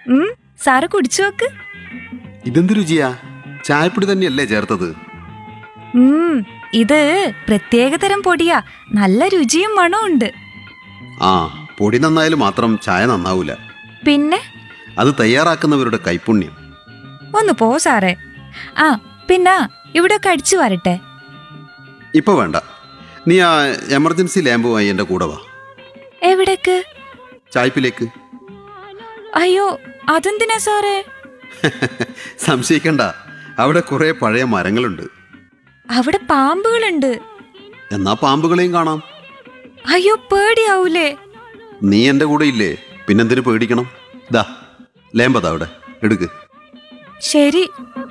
ഉം സാറ് കുടിച്ചു നോക്ക് ഇതെന്ത് രുചിയാ ചായപ്പൊടി തന്നെയല്ലേ ചേർത്തത് ഉം ഇത് പ്രത്യേകതരം പൊടിയാ നല്ല രുചിയും മണവും ഉണ്ട് ആ പൊടി നന്നായാലും മാത്രം ചായ നന്നാവൂല പിന്നെ അത് തയ്യാറാക്കുന്നവരുടെ കൈപുണ്യം ഒന്ന് പോ സാറേ ആ പിന്നെ ഇവിടെ കടിച്ചു വരട്ടെ ഇപ്പൊ വേണ്ട നീ ആ എമർജൻസി ലാമ്പുമായി എൻ്റെ കൂടെ വാ എവിടേക്ക് ചായ്പിലേക്ക് അയ്യോ അതെന്തിനാ സാറേ സംശയിക്കണ്ട അവിടെ കുറെ പഴയ മരങ്ങളുണ്ട് അവിടെ പാമ്പുകളുണ്ട് എന്നാ പാമ്പുകളെയും കാണാം അയ്യോ പേടിയാവൂലേ നീ എൻ്റെ കൂടെ ഇല്ലേ പിന്നെന്തിനു പേടിക്കണം ദാ ലേമ്പതാ അവിടെ എടുക്ക് ശരി